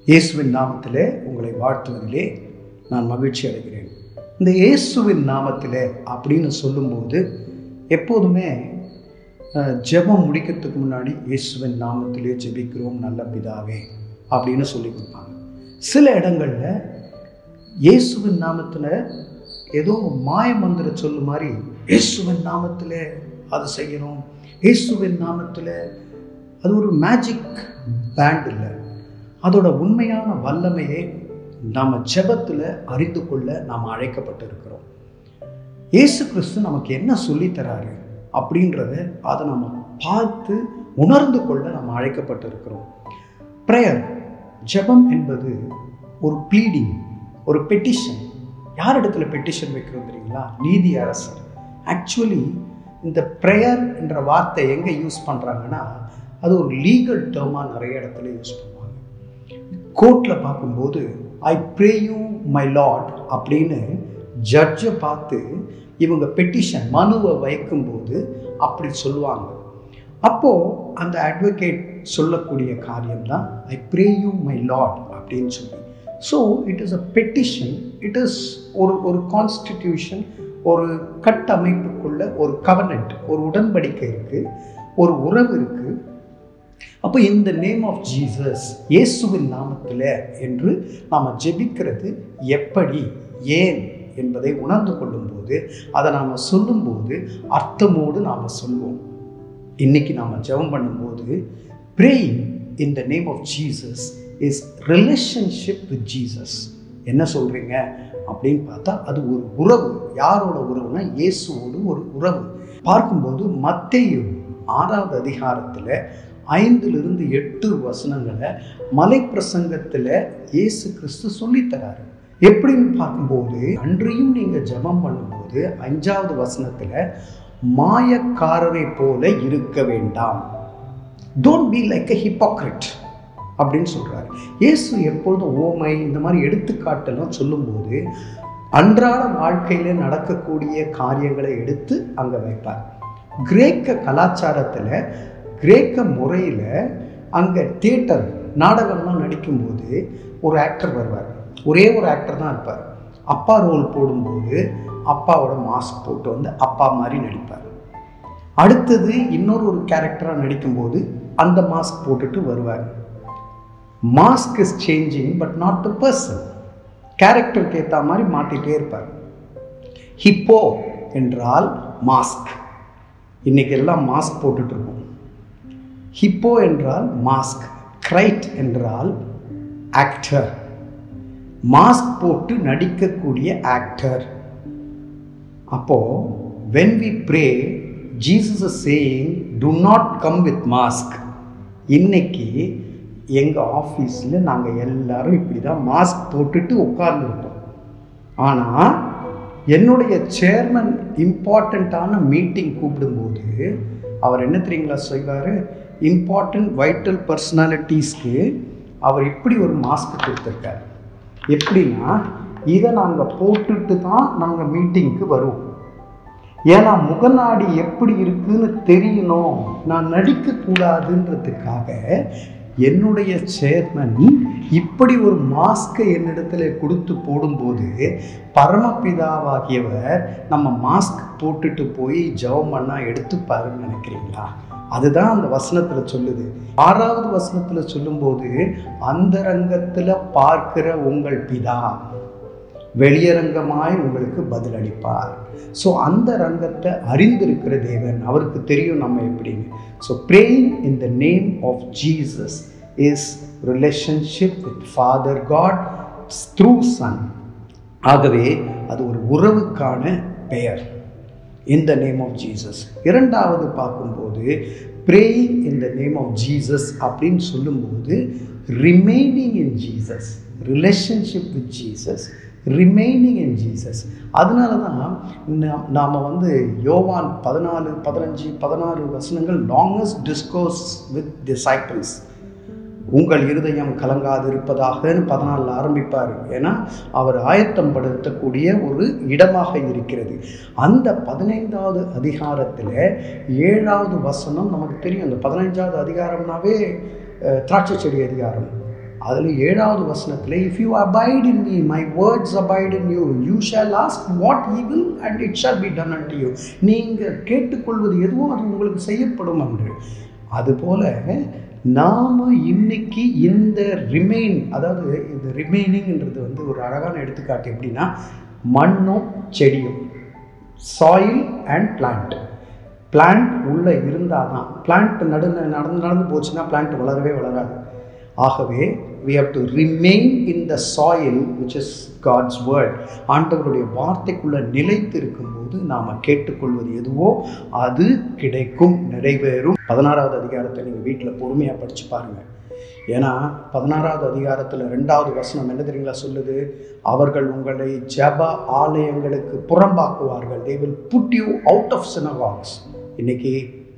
இயேசுவின் நாமத்திலே உங்களை வாழ்த்துவதிலே நான் மகிழ்ச்சி அடைகிறேன் இந்த இயேசுவின் நாமத்திலே அப்படின்னு சொல்லும்போது எப்போதுமே அஹ், ஜெபம் முடிக்கிறதுக்கு முன்னாடி இயேசுவின் நாமத்திலே ஜெபிக்கிறோம் நல்ல பிதாவே அப்படின்னு சொல்லி கொடுப்பாங்க சில இடங்களில் இயேசுவின் நாமத்தில் ஏதோ மாய மந்திர சொல்லு மாதிரி இயேசுவின் நாமத்தில் அது செய்யணும் இயேசுவின் நாமத்தில் அது ஒரு மேஜிக் பேண்ட் இல்லை அதோட உண்மையான வல்லமையை நாம் ஜெபத்தில் அறிந்து கொள்ள நாம் அழைக்கப்பட்டிருக்கிறோம் இயேசு கிறிஸ்து நமக்கு என்ன சொல்லித் தராரு அப்படின்றத அதை நம்ம பார்த்து உணர்ந்து கொள்ள நம்ம அழைக்கப்பட்டிருக்கிறோம் ப்ரேயர் ஜெபம் என்பது ஒரு ப்ளீடிங் ஒரு பெட்டிஷன் யார் இடத்துல பெட்டிஷன் வைக்கிறோம் தெரியுங்களா நீதி அரசர் ஆக்சுவலி இந்த ப்ரேயர் என்ற வார்த்தை எங்கே யூஸ் பண்ணுறாங்கன்னா அது ஒரு லீகல் டேர்மாக நிறைய இடத்துல யூஸ் பண்ணுவாங்க கோர்ட்டில் பார்க்கும்போது I pray you my lord அப்படின்னு ஜட்ஜை பார்த்து இவங்க பெட்டிஷன் மனுவை வைக்கும்போது அப்படி சொல்லுவாங்க அப்போது அந்த அட்வொகேட் சொல்லக்கூடிய காரியம் தான் I pray you my lord அப்படின்னு சொல்லி so it is a petition it is ஒரு ஒரு கான்ஸ்டிடியூஷன் ஒரு கட்டமைப்புக்குள்ள ஒரு கவர்னண்ட் ஒரு உடன்படிக்கை இருக்குது ஒரு உறவு இருக்குது அப்போ இந்த நேம் ஆஃப் ஜீசஸ் இயேசுவின் நாமத்தில் என்று நாம் ஜெபிக்கிறது எப்படி ஏன் என்பதை உணர்ந்து கொள்ளும்போது அதை நாம் சொல்லும்போது அர்த்தமோடு நாம் சொல்வோம் இன்னைக்கு நாம் ஜெபம் பண்ணும்போது praying in the name of Jesus is relationship with Jesus என்ன சொல்கிறீங்க அப்படின்னு பார்த்தா அது ஒரு உறவு யாரோட உறவுனா இயேசுவோடு ஒரு உறவு பார்க்கும்போது மத்தேயு ஆறாவது அதிகாரத்தில் ஐந்திலிருந்து எட்டு வசனங்களை மலை பிரசங்கத்தில் இயேசு கிறிஸ்து சொல்லித்தராரு எப்படின்னு பார்க்கும்போது அன்றையும் நீங்கள் ஜெபம் பண்ணும்போது அஞ்சாவது வசனத்தில் மாயக்காரரை போல இருக்க வேண்டாம் don't be like a hypocrite அப்படின்னு சொல்கிறார் இயேசு எப்பொழுதும் ஓமை இந்த மாதிரி எடுத்துக்காட்டெல்லாம் சொல்லும்போது அன்றாட வாழ்க்கையில் நடக்கக்கூடிய காரியங்களை எடுத்து அங்கே வைப்பார் கிரேக்க கலாச்சாரத்தில் கிரேக்க முறையில் அங்கே தியேட்டர் நாடகம்லாம் நடிக்கும்போது ஒரு ஆக்டர் வருவார் ஒரே ஒரு ஆக்டர் தான் இருப்பார் அப்பா ரோல் போடும்போது அப்பாவோட மாஸ்க் போட்டு வந்து அப்பா மாதிரி நடிப்பார் அடுத்தது இன்னொரு ஒரு கேரக்டராக நடிக்கும்போது அந்த மாஸ்க் போட்டுட்டு வருவார் mask is changing but not the person கேரக்டருக்கு ஏற்ற மாதிரி மாற்றிட்டே இருப்பார் ஹிப்போ என்றால் மாஸ்க் இன்னைக்கு எல்லாம் மாஸ்க் போட்டுட்டு இருக்கோம் ஹிப்போ என்றால் மாஸ்க் கிரைட் என்றால் ஆக்டர் மாஸ்க் போட்டு நடிக்கக்கூடிய ஆக்டர் அப்போ when we pray Jesus is saying to not come with mask இன்னைக்கு எங்கள் ஆஃபீஸில் நாங்கள் எல்லாரும் இப்படி தான் மாஸ்க் போட்டுட்டு உட்கார்ந்துருப்போம் ஆனால் என்னுடைய சேர்மன் இம்பார்ட்டண்ட்டான மீட்டிங் கூப்பிடும்போது அவர் என்ன தெரியுங்களா செய்வார் இம்பார்ட்டண்ட் வைட்டல் பர்சனாலிட்டிஸ்க்கு அவர் இப்படி ஒரு மாஸ்க் கொடுத்துருக்காரு எப்படின்னா இதை நாங்கள் போட்டுட்டு தான் நாங்கள் மீட்டிங்க்கு வருவோம் ஏன்னா முகநாடி எப்படி இருக்குன்னு தெரியணும் நான் நடிக்கக்கூடாதுன்றதுக்காக என்னுடைய சேர்மன் இப்படி ஒரு மாஸ்கை என்னிடத்துல கொடுத்து போடும்போது பரமபிதாவாகியவர் நம்ம மாஸ்க் போட்டுட்டு போய் ஜெபம் பண்ணா எடுத்துப்பாருன்னு நினைக்கிறீங்களா அதுதான் அந்த வசனத்தில் சொல்லுது ஆறாவது வசனத்தில் சொல்லும்போது அந்த ரங்கத்தில் பார்க்கிற உங்கள் பிதா வெளியரங்கமாய் உங்களுக்கு பதிலளிப்பார் ஸோ அந்த ரங்கத்தை அறிந்திருக்கிற தேவன் அவருக்கு தெரியும் நம்ம எப்படின்னு so praying in the name of Jesus is relationship with father God through son ஆகவே அது ஒரு உறவுக்கான பெயர் in the name of Jesus இரண்டாவது பார்க்கும்போது praying in the name of Jesus அப்படின்னு சொல்லும்போது remaining in Jesus relationship with Jesus remaining in Jesus அதனால தான் நாம் வந்து யோவான் பதினாலு பதினஞ்சு பதினாறு வசனங்கள் லாங்கஸ்ட் டிஸ்கோர்ஸ் வித் டிசைபிள்ஸ் உங்கள் இருதயம் கலங்காது இருப்பதாகன்னு பதினாலில் ஆரம்பிப்பார் ஏன்னா அவர் ஆயத்தம் படுத்தக்கூடிய ஒரு இடமாக இருக்கிறது அந்த பதினைந்தாவது அதிகாரத்தில் ஏழாவது வசனம் நமக்கு தெரியும் அந்த பதினைஞ்சாவது அதிகாரம்னாவே அஹ், திராட்சை செடி அதிகாரம் அதில் ஏழாவது வசனத்தில் if you abide in me my words abide in you you shall ask what ye will and it shall be done and you நீங்கள் கேட்டுக்கொள்வது எதுவோ அது உங்களுக்கு செய்யப்படும் என்று அதுபோல நாம் இன்னைக்கு இந்த ரிமைன் அதாவது இந்த ரிமைனிங்ன்றது வந்து ஒரு அழகான எடுத்துக்காட்டு எப்படின்னா மண்ணும் செடியும் சாயில் அண்ட் பிளான்ட் பிளான்ட் உள்ளே இருந்தால் தான் பிளான்ட் நடு நடந்து நடந்து போச்சுன்னா பிளான்ட் வளரவே வளராது ஆகவே we have to remain in the soil which is God's word ஆண்டவருடைய வார்த்தைக்குள்ளே நிலைத்து இருக்கும்போது நாம் கேட்டுக்கொள்வது எதுவோ அது கிடைக்கும் நிறைவேறும் பதினாறாவது அதிகாரத்தை நீங்கள் வீட்டில் பொறுமையாக படித்து பாருங்கள் ஏன்னா பதினாறாவது அதிகாரத்தில் ரெண்டாவது வசனம் என்ன தெரியுங்களா சொல்லுது அவர்கள் உங்களை ஜப ஆலயங்களுக்கு புறம்பாக்குவார்கள் they will put you out of synagogues இன்னைக்கு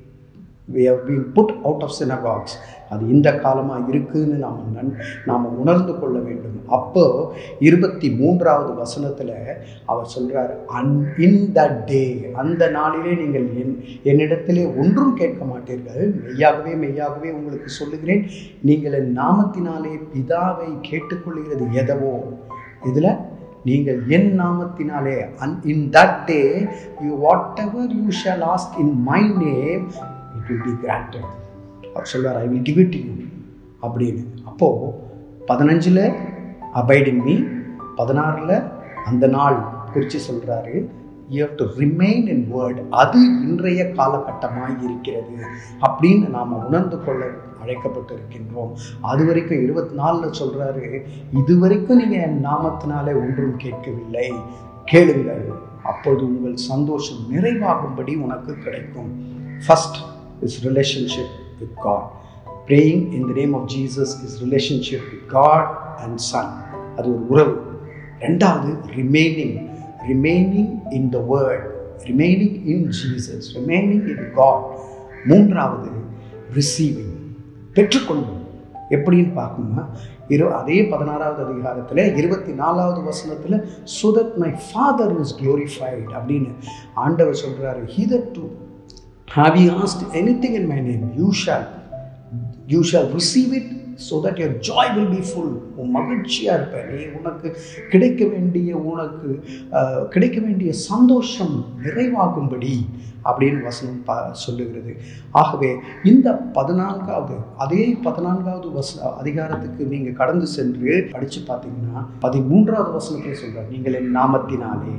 we have been put out of synagogues அது இந்த காலமாக இருக்குன்னு நாம் நன் நாம் உணர்ந்து கொள்ள வேண்டும் அப்போ இருபத்தி மூன்றாவது வசனத்தில் அவர் சொல்கிறார் அன் இன் த டே அந்த நாளிலே நீங்கள் என் என்னிடத்திலே ஒன்றும் கேட்க மாட்டீர்கள் மெய்யாகவே மெய்யாகவே உங்களுக்கு சொல்லுகிறேன் நீங்கள் என் நாமத்தினாலே பிதாவை கேட்டுக்கொள்கிறது எதவோ இதில் நீங்கள் என் நாமத்தினாலே and in that day you whatever you shall ask in my name it will be granted அவர் சொல்வார் I will give it you அப்படின்னு அப்போது பதினஞ்சில் அபைட் இன் மீ பதினாறில் அந்த நாள் குறித்து சொல்கிறாரு you have to remain in word அது இன்றைய காலகட்டமாக இருக்கிறது அப்படின்னு நாம் உணர்ந்து கொள்ள அழைக்கப்பட்டு இருக்கின்றோம் அது வரைக்கும் இருபத்தி நாலில் சொல்கிறாரு இது வரைக்கும் நீங்கள் என் நாமத்தினாலே ஒன்றும் கேட்கவில்லை கேளுங்கள் அப்போது உங்கள் சந்தோஷம் நிறைவாகும்படி உனக்கு கிடைக்கும் first is relationship with God praying in the name of Jesus is relationship with God and son அது ஒரு உறவு ரெண்டாவது remaining remaining in the word remaining in Jesus remaining in God மூன்றாவது ரிசீவிங் பெற்றுக்கொள்வோம் எப்படின்னு பார்க்கணும்னா இரு அதே பதினாறாவது அதிகாரத்தில் இருபத்தி நாலாவது வசனத்தில் so that my father is glorified அப்படின்னு ஆண்டவர் சொல்கிறாரு hitherto have you asked anything in my name you shall you shall receive it so that your joy will be full உன் மகிழ்ச்சியாக இருப்ப நீ உனக்கு கிடைக்க வேண்டிய உனக்கு கிடைக்க வேண்டிய சந்தோஷம் நிறைவாகும்படி அப்படின்னு வசனம் ப சொல்லுகிறது ஆகவே இந்த பதினான்காவது அதே பதினான்காவது வச அதிகாரத்துக்கு நீங்கள் கடந்து சென்று படித்து பார்த்தீங்கன்னா பதிமூன்றாவது வசனத்தில் சொல்கிறார் நீங்கள் என் நாமத்தினாலே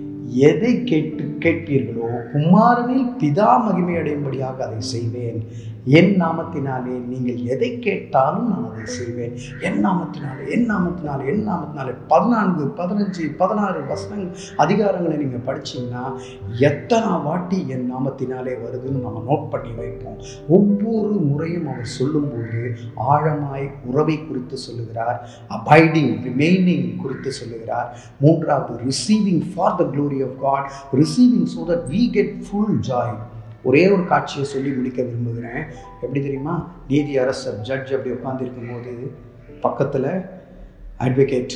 எதை கேட்டு கேட்பீர்களோ குமாரனில் பிதா மகிமை அடையும்படியாக அதை செய்வேன் என் நாமத்தினாலே நீங்கள் எதை கேட்டாலும் நான் அதை செய்வேன் என் நாமத்தினாலே என் நாமத்தினாலே என் நாமத்தினாலே பதினான்கு பதினஞ்சு பதினாறு வசனங்கள் அதிகாரங்களை நீங்கள் படிச்சீங்கன்னா எத்தனை வாட்டி என் நாமத்தினாலே வருதுன்னு நம்ம நோட் பண்ணி வைப்போம் ஒவ்வொரு முறையும் அவர் சொல்லும்போது ஆழமாய் உறவை குறித்து சொல்லுகிறார் அபைடிங் ரிமைனிங் குறித்து சொல்லுகிறார் மூன்றாவது receiving for the glory of God receiving so that we get full joy ஒரே ஒரு காட்சியை சொல்லி முடிக்க விரும்புகிறேன் எப்படி தெரியுமா நீதி அரசர் ஜட்ஜ் அப்படி உட்காந்துருக்கும் போது பக்கத்தில் அட்வொகேட்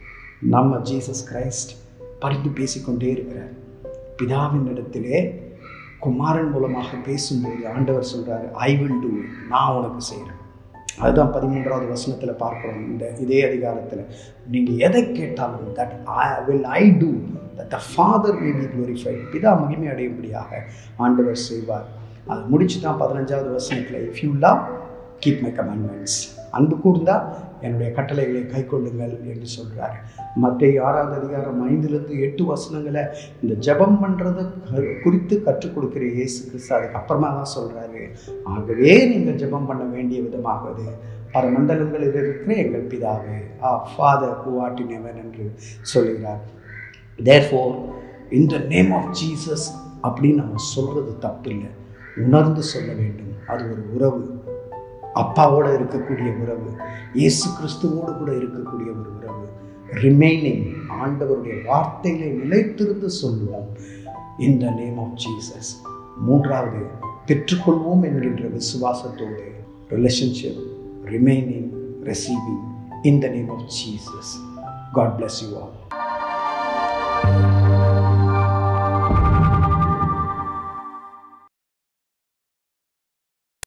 நம்ம ஜீசஸ் கிரைஸ்ட் பரிந்து பேசிக்கொண்டே இருக்கிறார் பிதாவின் இடத்திலே குமாரன் மூலமாக பேசும்போது ஆண்டவர் சொல்கிறாரு ஐ வில் டூ நான் உனக்கு செய்கிறேன் அதுதான் பதிமூன்றாவது வசனத்தில் பார்க்குறோம் இந்த இதே அதிகாரத்தில் நீங்கள் எதை கேட்டாலும் that I will I do that the father may be glorified பிதா மகிமை அடையும்படியாக ஆண்டவர் செய்வார் அது முடிச்சு தான் பதினஞ்சாவது வசனத்தில் if you love keep my commandments அன்பு கூர்ந்தா என்னுடைய கட்டளைகளை கை கொள்ளுங்கள் என்று சொல்கிறார் மற்ற ஆறாவது அதிகாரம் ஐந்துலேருந்து எட்டு வசனங்களை இந்த ஜபம் பண்ணுறதை குறித்து கற்றுக் கொடுக்குற இயேசு கிறிஸ்து அதுக்கப்புறமா தான் சொல்கிறாரு ஆகவே நீங்கள் ஜபம் பண்ண வேண்டிய விதமாகுது பரமண்டலங்களில் இருக்கிற எங்கள் பிதாவே ஆ ஃபாதர் ஹூவாட்டினவன் என்று சொல்லுகிறார் therefore in the name of Jesus அப்படின்னு நம்ம சொல்கிறது தப்பு இல்லை உணர்ந்து சொல்ல வேண்டும் அது ஒரு உறவு அப்பாவோடு இருக்கக்கூடிய உறவு இயேசு கிறிஸ்துவோடு கூட இருக்கக்கூடிய ஒரு உறவு ரிமைனிங் ஆண்டவருடைய வார்த்தைகளை நிலைத்திருந்து சொல்லுவோம் in the name of Jesus மூன்றாவது பெற்றுக்கொள்வோம் என்கின்ற விசுவாசத்தோடு relationship remaining receiving in the name of Jesus God bless you all